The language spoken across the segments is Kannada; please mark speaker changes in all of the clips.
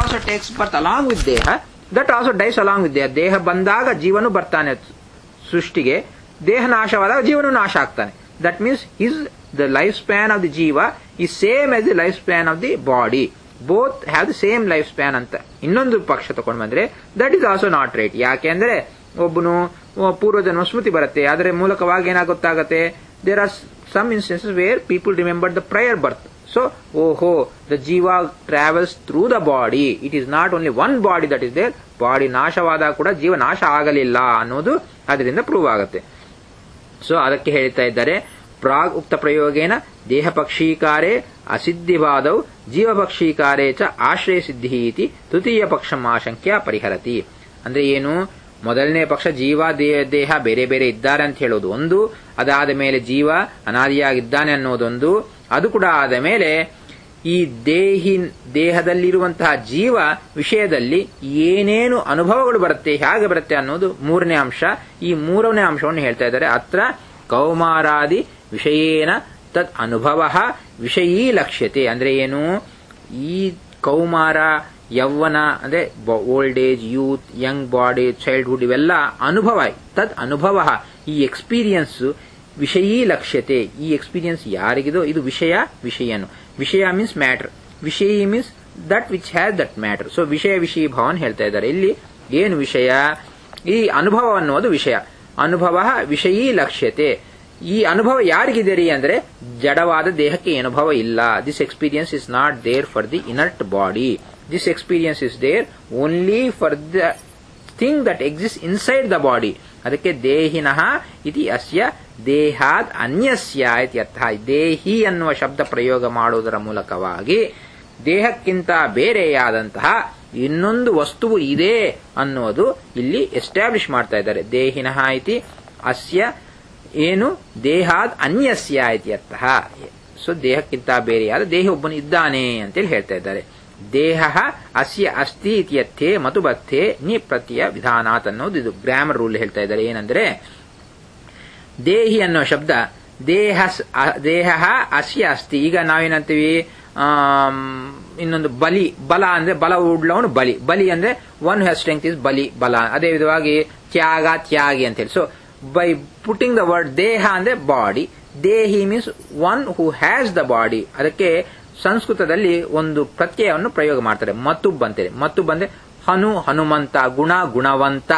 Speaker 1: Also takes birth along with ದೇಹ that also dies along with ದೇಹ ದೇಹ ಬಂದಾಗ ಜೀವನು ಬರ್ತಾನೆ ಸೃಷ್ಟಿಗೆ ದೇಹ ನಾಶವಾದಾಗ ಜೀವನು ನಾಶ ಆಗ್ತಾನೆ that means is the life span of the ಜೀವ ಈ same as the life span of the body both have the same life span ಅಂತ ಇನ್ನೊಂದು ಪಕ್ಷ ತಗೊಂಡು ಬಂದ್ರೆ that is also not right ಯಾಕೆಂದ್ರೆ ಒಬ್ಬನು ಪೂರ್ವಜನ್ಮ ಸ್ಮೃತಿ ಬರುತ್ತೆ ಅದರ ಮೂಲಕವಾಗಿ ಏನಾಗುತ್ತಾಗತ್ತೆ there are some instances where people remember the prior birth so ಓಹೋ ದ ಜೀವ travels through the body it is not only one body that is their body ನಾಶವಾದಾಗ ಕೂಡ ಜೀವ ನಾಶ ಆಗಲಿಲ್ಲ ಅನ್ನೋದು ಅದರಿಂದ ಪ್ರೂವ್ ಆಗುತ್ತೆ ಸೊ ಅದಕ್ಕೆ ಹೇಳ್ತಾ ಇದ್ದಾರೆ ಪ್ರಾಗ್ ಉಕ್ತ ಪ್ರಯೋಗೇನ ದೇಹ ಪಕ್ಷೀಕಾರೇ ಅಸಿದ್ಧಿವಾದೌ ಜೀವ ಪಕ್ಷೀಕಾರೇ ಚ ಆಶ್ರಯ ಸಿದ್ಧಿ ಇತಿ ತೃತೀಯ ಪಕ್ಷ ಆಶಂಕ್ಯ ಪರಿಹರತಿ ಅಂದ್ರೆ ಏನು ಮೊದಲನೇ ಪಕ್ಷ ಜೀವ ದೇಹ ಬೇರೆ ಬೇರೆ ಇದ್ದಾರೆ ಅಂತ ಹೇಳೋದು ಒಂದು ಅದಾದ ಮೇಲೆ ಜೀವ ಅನಾದಿಯಾಗಿದ್ದಾನೆ ಅನ್ನೋದೊಂದು ಅದು ಕೂಡ ಆದ ಮೇಲೆ ಈ ದೇಹಿ ದೇಹದಲ್ಲಿರುವಂತಹ ಜೀವ ವಿಷಯದಲ್ಲಿ ಏನೇನು ಅನುಭವಗಳು ಬರುತ್ತೆ ಹೇಗೆ ಬರುತ್ತೆ ಅನ್ನೋದು ಮೂರನೇ ಅಂಶ ಈ ಮೂರನೇ ಅಂಶವನ್ನು ಹೇಳ್ತಾ ಇದ್ದಾರೆ ಅತ್ರ ಕೌಮಾರಾದಿ ವಿಷಯೇನ ತದ್ ಅನುಭವ ವಿಷಯೀ ಲಕ್ಷ್ಯತೆ ಅಂದ್ರೆ ಏನು ಈ ಕೌಮಾರ ಯೌವನ ಅಂದ್ರೆ old age youth young body childhood ಇವೆಲ್ಲ ಅನುಭವ ತದ್ ಅನುಭವ ಈ ಎಕ್ಸ್ಪೀರಿಯನ್ಸ್ ವಿಷಯೀ ಲಕ್ಷ್ಯತೆ ಈ ಎಕ್ಸ್ಪೀರಿಯನ್ಸ್ ಯಾರಿಗಿದೋ ಇದು ವಿಷಯ ವಿಷಯನು ವಿಷಯ ಮೀನ್ಸ್ ಮ್ಯಾಟರ್ ವಿಷಯಿ means that which has that matter so ವಿಷಯ ವಿಷಯ ಭಾವನ್ ಹೇಳ್ತಾ ಇದ್ದಾರೆ ಇಲ್ಲಿ ಏನು ವಿಷಯ ಈ ಅನುಭವ ಅನ್ನೋದು ವಿಷಯ ಅನುಭವ ವಿಷಯೀ ಲಕ್ಷ್ಯತೆ ಈ ಅನುಭವ ಯಾರಿಗಿದೆ ರೀ ಅಂದ್ರೆ ಜಡವಾದ ದೇಹಕ್ಕೆ ಅನುಭವ ಇಲ್ಲ this experience is not there for the inert body this experience is there only for the thing that exist inside the body ಅದಕ್ಕೆ ದೇಹಿನಃ ಇತಿ ಅಸ್ಯ ದೇಹಾದ್ ಅನ್ಯಸ್ಯ ಇತ್ಯರ್ಥ ದೇಹಿ ಅನ್ನುವ ಶಬ್ದ ಪ್ರಯೋಗ ಮಾಡುವುದರ ಮೂಲಕವಾಗಿ ದೇಹಕ್ಕಿಂತ ಬೇರೆಯಾದಂತಹ ಇನ್ನೊಂದು ವಸ್ತುವು ಇದೆ ಅನ್ನೋದು ಇಲ್ಲಿ ಎಸ್ಟಾಬ್ಲಿಷ್ ಮಾಡ್ತಾ ಇದ್ದಾರೆ ದೇಹಿನಃ ಇತಿ ಅಸ್ಯ ಏನು ದೇಹಾದ್ ಅನ್ಯಸ್ಯ ಇತ್ಯರ್ಥ ಸೊ ದೇಹಕ್ಕಿಂತ ಬೇರೆಯಾದ ದೇಹ ಒಬ್ಬನು ಇದ್ದಾನೆ ಅಂತೇಳಿ ಹೇಳ್ತಾ ಇದ್ದಾರೆ ದೇಹ ಅಸ್ಯ ಅಸ್ತಿ ಇತ್ಯರ್ಥೆ ಮತುಬರ್ಥೆ ನಿ ಪ್ರತ್ಯಯ ವಿಧಾನಾತ್ ಅನ್ನೋದು ಇದು ಗ್ರಾಮರ್ ರೂಲ್ ಹೇಳ್ತಾ ಇದ್ದಾರೆ ಏನಂದ್ರೆ ದೇಹಿ ಅನ್ನೋ ಶಬ್ದ ದೇಹ ದೇಹ ಅಸ್ಯ ಅಸ್ತಿ ಈಗ ನಾವೇನಂತೀವಿ ಇನ್ನೊಂದು ಬಲಿ ಬಲ ಅಂದ್ರೆ ಬಲ ಉಡ್ಲವನು ಬಲಿ ಬಲಿ ಅಂದ್ರೆ ಒನ್ ಹ್ಯಾಸ್ ಸ್ಟ್ರೆಂತ್ ಇಸ್ ಬಲಿ ಬಲ ಅದೇ ವಿಧವಾಗಿ ತ್ಯಾಗ ತ್ಯಾಗಿ ಅಂತೇಳಿ so by putting the word ದೇಹ ಅಂದ್ರೆ ಬಾಡಿ ದೇಹಿ means one who has the body ಅದಕ್ಕೆ ಸಂಸ್ಕೃತದಲ್ಲಿ ಒಂದು ಪ್ರತ್ಯಯವನ್ನು ಪ್ರಯೋಗ ಮಾಡ್ತಾರೆ ಮತ್ತುಬ್ ಅಂತೇಳಿ ಮತ್ತುಬ್ ಅಂದ್ರೆ ಹನು ಹನುಮಂತ ಗುಣ ಗುಣವಂತ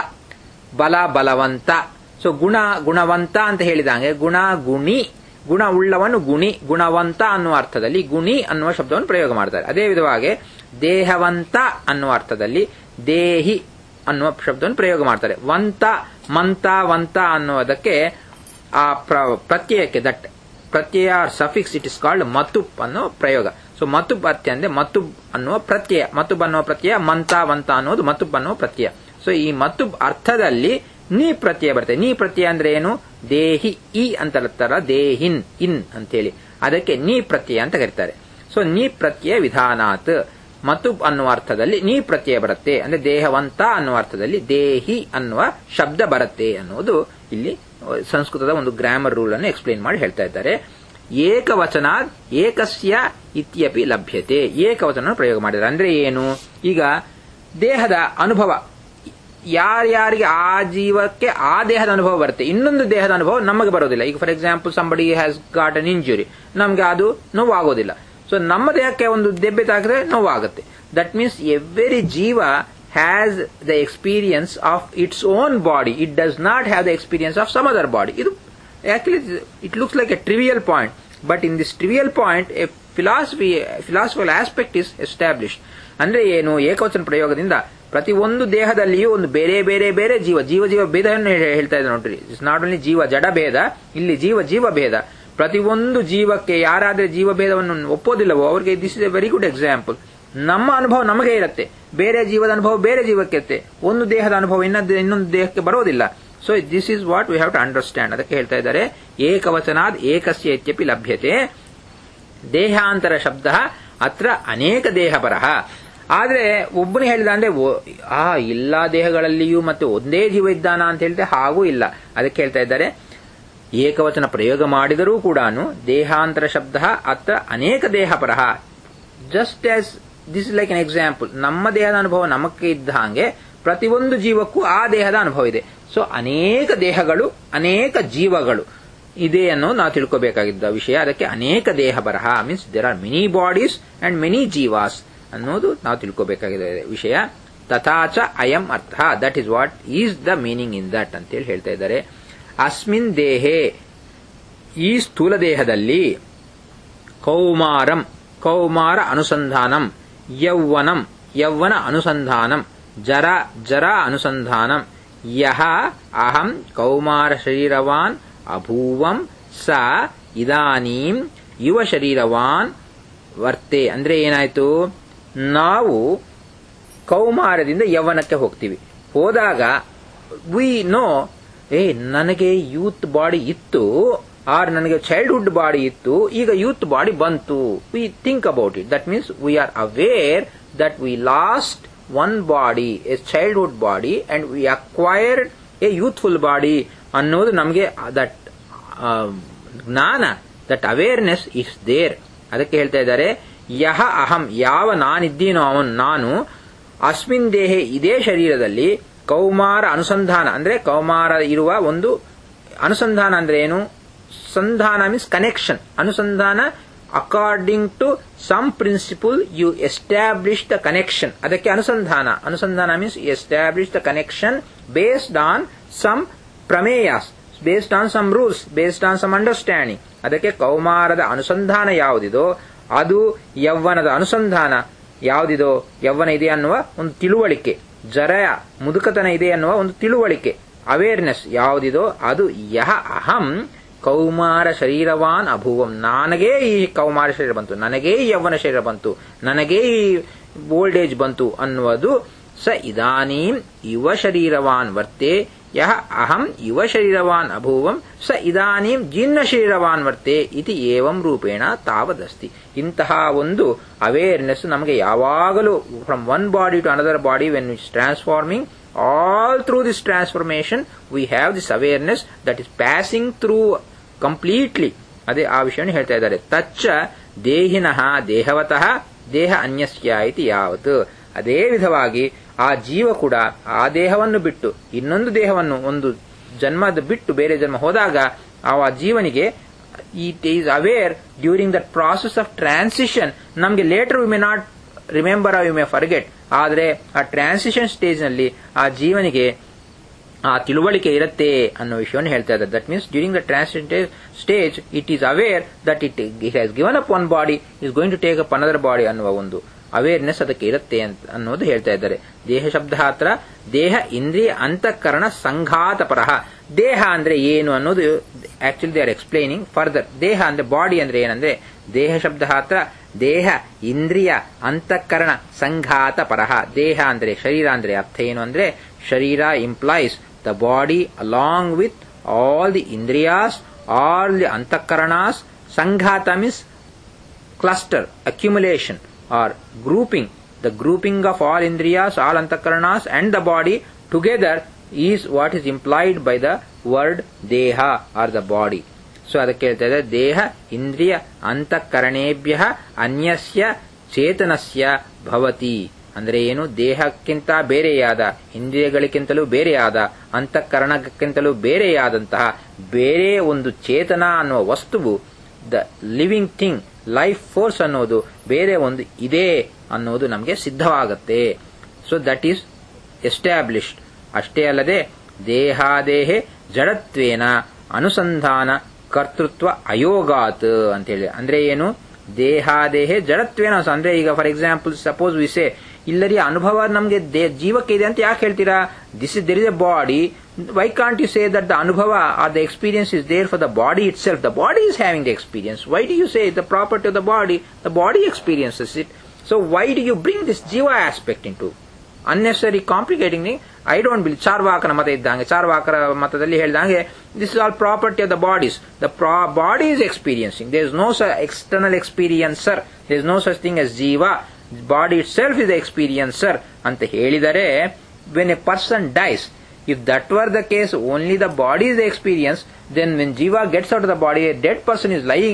Speaker 1: ಬಲ ಬಲವಂತ ಸೊ ಗುಣ ಗುಣವಂತ ಅಂತ ಹೇಳಿದಂಗೆ ಗುಣ ಗುಣಿ ಗುಣ ಉಳ್ಳವನು ಗುಣಿ ಗುಣವಂತ ಅನ್ನುವ ಅರ್ಥದಲ್ಲಿ ಗುಣಿ ಅನ್ನುವ ಶಬ್ದವನ್ನು ಪ್ರಯೋಗ ಮಾಡ್ತಾರೆ ಅದೇ ವಿಧವಾಗಿ ದೇಹವಂತ ಅನ್ನುವ ಅರ್ಥದಲ್ಲಿ ದೇಹಿ ಅನ್ನುವ ಶಬ್ದವನ್ನು ಪ್ರಯೋಗ ಮಾಡ್ತಾರೆ ವಂತ ಮಂತ ವಂತ ಅನ್ನುವುದಕ್ಕೆ ಆ ಪ್ರತ್ಯಯಕ್ಕೆ ದಟ್ ಪ್ರತ್ಯಯ ಸಫಿಕ್ಸ್ ಇಟ್ ಇಸ್ ಕಾಲ್ಡ್ ಮತ್ತುಪ್ ಅನ್ನೋ ಪ್ರಯೋಗ ಸೊ ಮತ್ತುಬ್ ಅರ್ಥ ಅಂದ್ರೆ ಮತ್ತುಬ್ ಅನ್ನುವ ಪ್ರತ್ಯಯ ಮತ್ತುಬ್ ಅನ್ನುವ ಪ್ರತ್ಯಯ ಮಂತ ವಂತ ಅನ್ನೋದು ಮತ್ತುಬ್ ಅನ್ನುವ ಪ್ರತ್ಯಯ ಸೊ ಈ ಮತ್ತುಬ್ ಅರ್ಥದಲ್ಲಿ ನೀ ಪ್ರತ್ಯಯ ಬರುತ್ತೆ ನೀ ಪ್ರತ್ಯಯ ಅಂದ್ರೆ ಏನು ದೇಹಿ ಇ ಅಂತ ಹೇಳ್ತಾರ ದೇಹಿನ್ ಇನ್ ಅಂತೇಳಿ ಅದಕ್ಕೆ ನೀ ಪ್ರತ್ಯಯ ಅಂತ ಕರೀತಾರೆ ಸೊ ನೀ ಪ್ರತ್ಯಯ ವಿಧಾನಾತ್ ಮತ್ತು ಅನ್ನುವ ಅರ್ಥದಲ್ಲಿ ನೀ ಪ್ರತ್ಯಯ ಬರುತ್ತೆ ಅಂದ್ರೆ ದೇಹವಂತ ಅನ್ನುವ ಅರ್ಥದಲ್ಲಿ ದೇಹಿ ಅನ್ನುವ ಶಬ್ದ ಬರುತ್ತೆ ಅನ್ನೋದು ಇಲ್ಲಿ ಸಂಸ್ಕೃತದ ಒಂದು ಗ್ರಾಮರ್ ರೂಲ್ ಅನ್ನು ಎಕ್ಸ್ಪ್ಲೇನ್ ಮಾಡಿ ಹೇಳ್ತಾ ಇದ್ದಾರೆ ಏಕವಚನ ಏಕಸ್ಯ ಇತ್ಯಪಿ ಲಭ್ಯತೆ ಏಕವಚನ ಪ್ರಯೋಗ ಮಾಡಿದ್ದಾರೆ ಅಂದ್ರೆ ಏನು ಈಗ ದೇಹದ ಅನುಭವ ಯಾರ್ಯಾರಿಗೆ ಆ ಜೀವಕ್ಕೆ ಆ ದೇಹದ ಅನುಭವ ಬರುತ್ತೆ ಇನ್ನೊಂದು ದೇಹದ ಅನುಭವ ನಮಗೆ ಬರೋದಿಲ್ಲ ಈಗ for example somebody has got an injury ನಮ್ಗೆ ಅದು ನೋವಾಗೋದಿಲ್ಲ ಸೊ ನಮ್ಮ ದೇಹಕ್ಕೆ ಒಂದು ದೆಬ್ಬೆ ತಾಕಿದ್ರೆ ನೋವಾಗುತ್ತೆ ದಟ್ ಮೀನ್ಸ್ ಎವ್ರಿ ಜೀವ has the experience of its own body it does not have the experience of some other body ಇದು actually it looks like a trivial point but in this trivial point a philosophy philosophical aspect is establish ಅಂದ್ರೆ ಏನು ಏಕವಚನ ಪ್ರಯೋಗದಿಂದ ಪ್ರತಿ ಒಂದು ದೇಹದಲ್ಲಿಯೂ ಒಂದು ಬೇರೆ ಬೇರೆ ಬೇರೆ ಜೀವ ಜೀವ ಜೀವ ಭೇದವನ್ನು ಹೇಳ್ತಾ ಇದೆ ನೋಡ್ರಿ ಇಟ್ಸ್ ನಾಟ್ ಓನ್ಲಿ ಜೀವ ಜಡ ಭೇದ ಇಲ್ಲಿ ಜೀವ ಜೀವ ಭೇದ ಪ್ರತಿಯೊಂದು ಜೀವಕ್ಕೆ ಯಾರಾದ್ರೆ ಜೀವ ಭೇದವನ್ನು ಒಪ್ಪೋದಿಲ್ಲವೋ ಅವರಿಗೆ this is a very good example ನಮ್ಮ ಅನುಭವ ನಮಗೆ ಇರುತ್ತೆ ಬೇರೆ ಜೀವದ ಅನುಭವ ಬೇರೆ ಜೀವಕ್ಕೆ ಇರುತ್ತೆ ಒಂದು ದೇಹದ ಅನುಭವ ಇನ್ನೊಂದು ಇನ್ನೊಂದು ದೇಹಕ್ಕೆ ಬರೋದಿಲ್ಲ so this is what we have to understand ಅದಕ್ಕೆ ಹೇಳ್ತಾ ಇದ್ದಾರೆ ಏಕವಚನಾದ್ ಏಕಸ್ಯ ಇತ್ಯಪಿ ಲಭ್ಯತೆ ದೇಹಾಂತರ ಶಬ್ದ ಅತ್ರ ಅನೇಕ ದೇಹಪರಹ ಆದ್ರೆ ಒಬ್ಬನು ಹೇಳಿದ ಅಂದ್ರೆ ಆ ಎಲ್ಲಾ ದೇಹಗಳಲ್ಲಿಯೂ ಮತ್ತೆ ಒಂದೇ ಜೀವ ಇದ್ದಾನ ಅಂತ ಹೇಳಿದ್ರೆ ಹಾಗೂ ಇಲ್ಲ ಅದಕ್ಕೆ ಹೇಳ್ತಾ ಇದ್ದಾರೆ ಏಕವಚನ ಪ್ರಯೋಗ ಮಾಡಿದರೂ ಕೂಡ ದೇಹಾಂತರ ಶಬ್ದ ಅತ್ರ ಅನೇಕ ದೇಹಪರಹ just as this is like an example ನಮ್ಮ ದೇಹದ ಅನುಭವ ನಮಗೆ ಇದ್ದ ಹಾಗೆ ಪ್ರತಿಯೊಂದು ಜೀವಕ್ಕೂ ಆ ದೇಹದ ಅನುಭವ ಇದೆ ಸೊ ಅನೇಕ ದೇಹಗಳು ಅನೇಕ ಜೀವಗಳು ಇದೆ ಅನ್ನೋದು ನಾವು ತಿಳ್ಕೋಬೇಕಾಗಿದ್ದ ವಿಷಯ ಅದಕ್ಕೆ ಅನೇಕ ದೇಹ ಬರಹ means there are many bodies and many ಜೀವಾಸ್ ಅನ್ನೋದು ನಾವು ತಿಳ್ಕೋಬೇಕಾಗಿದೆ ವಿಷಯ ತಥಾಚ ಅಯಂ ಅರ್ಥ that is what is the meaning in that ಅಂತೇಳಿ ಹೇಳ್ತಾ ಇದ್ದಾರೆ ಅಸ್ಮಿನ್ ದೇಹೆ ಈ ಸ್ಥೂಲ ದೇಹದಲ್ಲಿ ಕೌಮಾರಂ ಕೌಮಾರ ಅನುಸಂಧಾನಂ ಯೌವನಂ ಯೌವನ ಅನುಸಂಧಾನಂ ಜರ ಜರ ಅನುಸಂಧಾನಂ ಯಹ ಅಹಂ ಕೌಮಾರ ಶರೀರವಾನ್ ಅಭೂವಂ ಸ ಇದಾನೀಂ ಯುವ ಶರೀರವಾನ್ ವರ್ತೆ ಅಂದ್ರೆ ಏನಾಯ್ತು ನಾವು ಕೌಮಾರದಿಂದ ಯೌವನಕ್ಕೆ ಹೋಗ್ತೀವಿ ಹೋದಾಗ ವಿ ನೋ ಏ ನನಗೆ ಯೂತ್ ಬಾಡಿ ಇತ್ತು ಆರ್ ನನಗೆ ಚೈಲ್ಡ್ಹುಡ್ ಬಾಡಿ ಇತ್ತು ಈಗ ಯೂತ್ ಬಾಡಿ ಬಂತು we think about it that means we are aware that we lost one body a childhood body and we acquired a youthful body ಅನ್ನೋದು ನಮಗೆ ದಟ್ ಜ್ಞಾನ ದಟ್ ಅವೇರ್ನೆಸ್ ಇಸ್ ದೇರ್ ಅದಕ್ಕೆ ಹೇಳ್ತಾ ಇದ್ದಾರೆ ಯಹ ಅಹಂ ಯಾವ ನಾನಿದ್ದೀನೋ ಅವನು ನಾನು ಅಸ್ಮಿನ್ ದೇಹೆ ಇದೇ ಶರೀರದಲ್ಲಿ ಕೌಮಾರ ಅನುಸಂಧಾನ ಅಂದ್ರೆ ಕೌಮಾರ ಇರುವ ಒಂದು ಅನುಸಂಧಾನ ಅಂದ್ರೆ ಏನು ಸಂಧಾನ ಮೀನ್ಸ್ ಕನೆಕ್ಷನ್ ಅನುಸಂಧಾನ according to some principle you establish the connection ಅದಕ್ಕೆ ಅನುಸಂಧಾನ ಅನುಸಂಧಾನ means establish the connection based on some ಪ್ರಮೇಯಾಸ್ based on some rules based on some understanding ಅದಕ್ಕೆ ಕೌಮಾರದ ಅನುಸಂಧಾನ ಯಾವುದಿದೋ ಅದು ಯೌವನದ ಅನುಸಂಧಾನ ಯಾವುದಿದೋ ಯೌವನ ಇದೆ ಅನ್ನುವ ಒಂದು ತಿಳುವಳಿಕೆ ಜರಯ ಮುದುಕತನ ಇದೆ ಅನ್ನುವ ಒಂದು ತಿಳುವಳಿಕೆ ಅವೇರ್ನೆಸ್ ಯಾವುದಿದೋ ಅದು ಯಹ ಅಹಂ ಕೌಮಾರ ಶರೀರವಾನ್ ಅಭುವಂ ನನಗೇ ಈ ಕೌಮಾರ ಶರೀರ ಬಂತು ನನಗೇ ಈ ಯೌವನ ಶರೀರ ಬಂತು ನನಗೇ ಈ ಓಲ್ಡ್ ಏಜ್ ಬಂತು ಅನ್ನುವುದು ಸ ಇದಾನೀಂ ಯುವ ಶರೀರವಾನ್ ವರ್ತೆ ಯಹ ಅಹಂ ಯುವ ಶರೀರವಾನ್ ಅಭೂವಂ ಸ ಇದಾನೀಂ ಜಿನ್ನ ಶರೀರವಾನ್ ವರ್ತೆ ಇತಿ ಏವಂ ರೂಪೇಣ ತಾವದಸ್ತಿ ಇಂತಹ ಒಂದು ಅವೇರ್ನೆಸ್ ನಮಗೆ ಯಾವಾಗಲೂ from one body to another body when it's transforming all through this transformation we have this awareness that is passing through completely ಅದೇ ಆ ವಿಷಯವನ್ನು ಹೇಳ್ತಾ ಇದ್ದಾರೆ ತಚ್ಚ ದೇಹಿನಃ ದೇಹವತಃ ದೇಹ ಅನ್ಯಸ್ಯ ಇತಿ ಯಾವತ್ ಅದೇ ವಿಧವಾಗಿ ಆ ಜೀವ ಕೂಡ ಆ ದೇಹವನ್ನು ಬಿಟ್ಟು ಇನ್ನೊಂದು ದೇಹವನ್ನು ಒಂದು ಜನ್ಮದ ಬಿಟ್ಟು ಬೇರೆ ಜನ್ಮ ಹೋದಾಗ ಆ ಜೀವನಿಗೆ it is aware during that process of transition ನಮಗೆ later we may not remember you may forget ಆದರೆ ಆ ಟ್ರಾನ್ಸಿಷನ್ ಸ್ಟೇಜ್ ನಲ್ಲಿ ಆ ಜೀವನಿಗೆ ಆ ತಿಳುವಳಿಕೆ ಇರುತ್ತೆ ಅನ್ನೋ ವಿಷಯವನ್ನು ಹೇಳ್ತಾ ಇದ್ದಾರೆ that means during the transition stage it is aware that it it has given up one body is going to take up another body ಅನ್ನುವ ಒಂದು ಅವೇರ್ನೆಸ್ ಅದಕ್ಕೆ ಇರುತ್ತೆ ಅಂತ ಅನ್ನೋದು ಹೇಳ್ತಾ ಇದ್ದಾರೆ ದೇಹ ಶಬ್ದ ಹತ್ರ ದೇಹ ಇಂದ್ರಿಯ ಅಂತಃಕರಣ ಸಂಘಾತ ಪರಹ ದೇಹ ಅಂದ್ರೆ ಏನು ಅನ್ನೋದು actually they are explaining further ದೇಹ ಅಂದ್ರೆ ಬಾಡಿ ಅಂದ್ರೆ ಏನಂದ್ರೆ ದೇಹ ಶಬ್ದ ಹತ್ರ ದೇಹ ಇಂದ್ರಿಯ ಅಂತಃಕರಣ ಸಂಘಾತ ಪರಹ ದೇಹ ಅಂದ್ರೆ ಶರೀರ ಅಂದ್ರೆ ಅರ್ಥ ಏನು ಅಂದ್ರೆ ಶರೀರ implies the body along with all the ಇಂದ್ರಿಯಾಸ್ ಆಲ್ ದಿ ಅಂತಃಕರಣಾಸ್ ಸಂಘಾತ means cluster, accumulation, or grouping, the grouping of all indriyas, all antakaranas, and the body together is what is implied by the word deha or the body. So ಅದಕ್ಕೆ ಹೇಳ್ತಾ ಇದೆ ದೇಹ ಇಂದ್ರಿಯ ಅಂತಃಕರಣೇಭ್ಯ ಅನ್ಯಸ್ಯ ಚೇತನಸ್ಯ ಭವತಿ ಅಂದ್ರೆ ಏನು ದೇಹಕ್ಕಿಂತ ಬೇರೆಯಾದ ಇಂದ್ರಿಯಗಳಿಗಿಂತಲೂ ಬೇರೆಯಾದ ಅಂತಃಕರಣಕ್ಕಿಂತಲೂ ಬೇರೆಯಾದಂತಹ ಬೇರೆ ಒಂದು ಚೇತನ ಅನ್ನುವ ವಸ್ತುವು the living thing life force ಅನ್ನೋದು ಬೇರೆ ಒಂದು ಇದೆ ಅನ್ನೋದು ನಮಗೆ ಸಿದ್ಧವಾಗುತ್ತೆ ಸೊ ದಟ್ ಈಸ್ ಎಸ್ಟಾಬ್ಲಿಷ್ಡ್ ಅಷ್ಟೇ ಅಲ್ಲದೆ ದೇಹಾದೇಹೆ ಜಡತ್ವೇನ ಅನುಸಂಧಾನ ಕರ್ತೃತ್ವ ಅಯೋಗಾತ್ ಅಂತೇಳಿ ಅಂದ್ರೆ ಏನು ದೇಹಾದೇಹೆ ಜಡತ್ವೇನ ಅಂದ್ರೆ ಈಗ ಫಾರ್ ಎಕ್ಸಾಂಪಲ್ ಸಪೋಸ್ ವಿಸೆ ಇಲ್ಲರಿ ಅನುಭವ ನಮಗೆ ಜೀವಕ್ಕೆ ಇದೆ ಅಂತ ಯಾಕೆ ಹೇಳ್ತೀರಾ this is there is a body why can't you say that the ಅನುಭವ or the experience is there for the body itself the body is having the experience why do you say the property of the body the body experiences it so why do you bring this ಜೀವ aspect into unnecessary complicating I don't bill ಚಾರ್ವಾಕನ ಮತ ಇದ್ದಂಗೆ ಚಾರ್ವಾಕರ ಮತದಲ್ಲಿ ಹೇಳಿದಂಗೆ this is all property of the bodies the body is experiencing there is no external experiencer there is no such thing as ಜೀವ body itself is experiencer ಅಂತ ಹೇಳಿದರೆ when a person dies if that were the case only the body is the experience then when ಜೀವ gets out the body a dead person is lying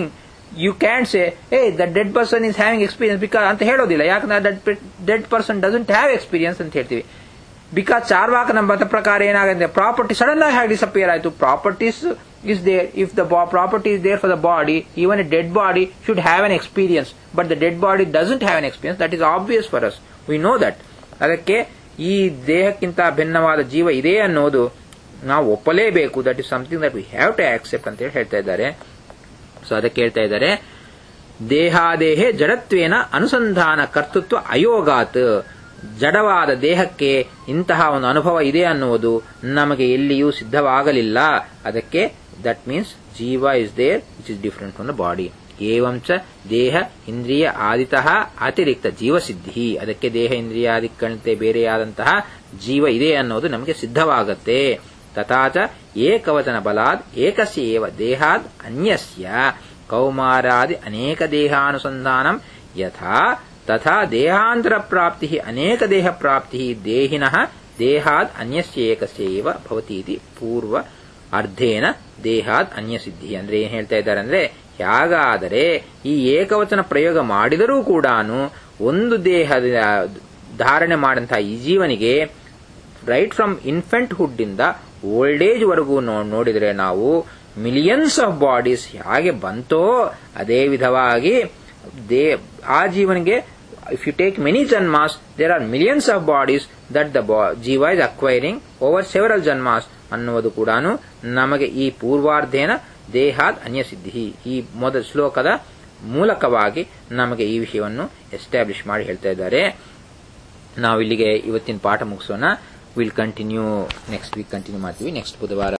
Speaker 1: you can say a the dead person is having experience because ಅಂತ ಹೇಳೋದಿಲ್ಲ ಯಾಕಂದ್ರೆ that dead person doesn't have experience ಅಂತ ಹೇಳ್ತೀವಿ ಬಿಕಾಸ್ ಚಾರ್ವಾಕನ ಮತ ಪ್ರಕಾರ ಏನಾಗುತ್ತೆ ಪ್ರಾಪರ್ಟಿ ಸಡನ್ ಆಗಿ ಹೇಗೆ ಡಿಸಪಿಯರ್ ಆಯಿತು properties is there if the property is there for the body even a dead body should have an experience but the dead body doesn't have an experience that is obvious for us we know that ಅದಕ್ಕೆ ಈ ದೇಹಕ್ಕಿಂತ ಭಿನ್ನವಾದ ಜೀವ ಇದೆ ಅನ್ನೋದು ನಾವು ಒಪ್ಪಲೇಬೇಕು that is something that we have to accept ಅಂತ ಹೇಳಿ ಹೇಳ್ತಾ ಇದ್ದಾರೆ ಸೊ ಅದಕ್ಕೆ ಹೇಳ್ತಾ ಇದ್ದಾರೆ ದೇಹಾದೇಹೆ ಜಡತ್ವೇನ ಅನುಸಂಧಾನ ಕರ್ತೃತ್ವ ಅಯೋಗಾತ್ ಜಡವಾದ ದೇಹಕ್ಕೆ ಇಂತಹ ಒಂದು ಅನುಭವ ಇದೆ ಅನ್ನುವುದು ನಮಗೆ ಎಲ್ಲಿಯೂ ಸಿದ್ಧವಾಗಲಿಲ್ಲ ಅದಕ್ಕೆ ದಟ್ ಮೀನ್ಸ್ ಜೀವ is there which is different from the body ಏವಂಚ ದೇಹ ಇಂದ್ರಿಯ ಆದಿತಃ ಅತಿರಿಕ್ತ ಜೀವಸಿದ್ಧಿ ಅದಕ್ಕೆ ದೇಹ ಇಂದ್ರಿಯಾದಿಕ್ಕಂತೆ ಬೇರೆಯಾದಂತಹ ಜೀವ ಇದೆ ಅನ್ನೋದು ನಮಗೆ ಸಿದ್ಧವಾಗತ್ತೆ ತಥಾಚ ಏಕವಚನ ಬಲಾದ್ ಏಕಸ್ಯ ಏವ ದೇಹಾದ್ ಅನ್ಯಸ್ಯ ಕೌಮಾರಾದಿ ಅನೇಕ ದೇಹಾನುಸಂಧಾನಂ ಯಥಾ ತಥಾ ದೇಹಾಂತರ ಪ್ರಾಪ್ತಿ ಅನೇಕ ದೇಹ ಪ್ರಾಪ್ತಿ ದೇಹಿನಃ ದೇಹಾದ್ ಅನ್ಯಸ್ಯ ಏಕಸ್ಯ ಏವ ಭವತಿ ಇತಿ ಪೂರ್ವ ಅರ್ಧೇನ ದೇಹಾದ್ ಅನ್ಯಸಿದ್ಧಿ ಅಂದ್ರೆ ಏನ್ ಹೇಳ್ತಾ ಇದ್ದಾರೆ ಅಂದ್ರೆ ಹೇಗಾದರೆ ಈ ಏಕವಚನ ಪ್ರಯೋಗ ಮಾಡಿದರೂ ಕೂಡ ಒಂದು ದೇಹದ ಧಾರಣೆ ಮಾಡಂತಹ ಈ ಜೀವನಿಗೆ ರೈಟ್ ಫ್ರಮ್ ಇನ್ಫೆಂಟ್ ಹುಡ್ ಇಂದ ಓಲ್ಡ್ ಏಜ್ ವರೆಗೂ ನೋಡಿದರೆ ನಾವು ಮಿಲಿಯನ್ಸ್ ಆಫ್ ಬಾಡೀಸ್ ಹೇಗೆ ಬಂತೋ ಅದೇ ವಿಧವಾಗಿ ದೇ ಆ ಜೀವನಿಗೆ ಇಫ್ ಯು ಟೇಕ್ ಮೆನಿ ಜನ್ಮಾಸ್ there are millions of bodies that the ಜೀವ ಇಸ್ ಅಕ್ವೈರಿಂಗ್ ಓವರ್ ಸೆವರಲ್ ಜನ್ಮಾಸ್ ಅನ್ನುವುದು ಕೂಡ ನಮಗೆ ಈ ಪೂರ್ವಾರ್ಧೇನ ದೇಹಾದ್ ಅನ್ಯಸಿದ್ಧಿ ಈ ಮೊದಲ ಶ್ಲೋಕದ ಮೂಲಕವಾಗಿ ನಮಗೆ ಈ ವಿಷಯವನ್ನು ಎಸ್ಟಾಬ್ಲಿಷ್ ಮಾಡಿ ಹೇಳ್ತಾ ಇದ್ದಾರೆ ನಾವು ಇಲ್ಲಿಗೆ ಇವತ್ತಿನ ಪಾಠ ಮುಗಿಸೋಣ will continue next week continue ಮಾಡ್ತೀವಿ ನೆಕ್ಸ್ಟ್ ಬುಧವಾರ